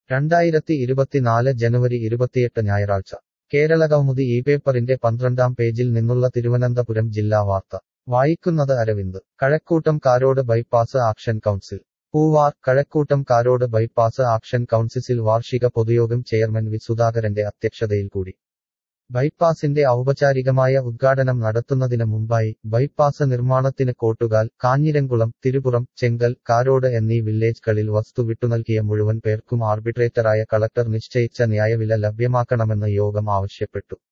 രണ്ടായിരത്തി ഇരുപത്തിനാല് ജനുവരി ഇരുപത്തിയെട്ട് ഞായറാഴ്ച കേരള കൗമുദി ഈ പേപ്പറിന്റെ പന്ത്രണ്ടാം പേജിൽ നിന്നുള്ള തിരുവനന്തപുരം ജില്ലാ വാർത്ത വായിക്കുന്നത് Aravind Kazhakkoottam Karode bypass action council Poovar Kazhakkoottam Karode bypass action council വാർഷിക പൊതുയോഗം ചെയർമാൻ വി സുധാകരന്റെ അധ്യക്ഷതയിൽ കൂടി ബൈപ്പാസിന്റെ ഔപചാരികമായ ഉദ്ഘാടനം നടത്തുന്നതിന് മുമ്പായി ബൈപ്പാസ് നിർമ്മാണത്തിന് കോട്ടുകാൽ കാഞ്ഞിരംകുളം തിരുപുറം ചെങ്കൽ കാരോട് എന്നീ വില്ലേജുകളിൽ വസ്തു വിട്ടുനൽകിയ മുഴുവൻ പേർക്കും ആർബിട്രേറ്ററായ കളക്ടർ നിശ്ചയിച്ച ന്യായവില ലഭ്യമാക്കണമെന്ന് യോഗം ആവശ്യപ്പെട്ടു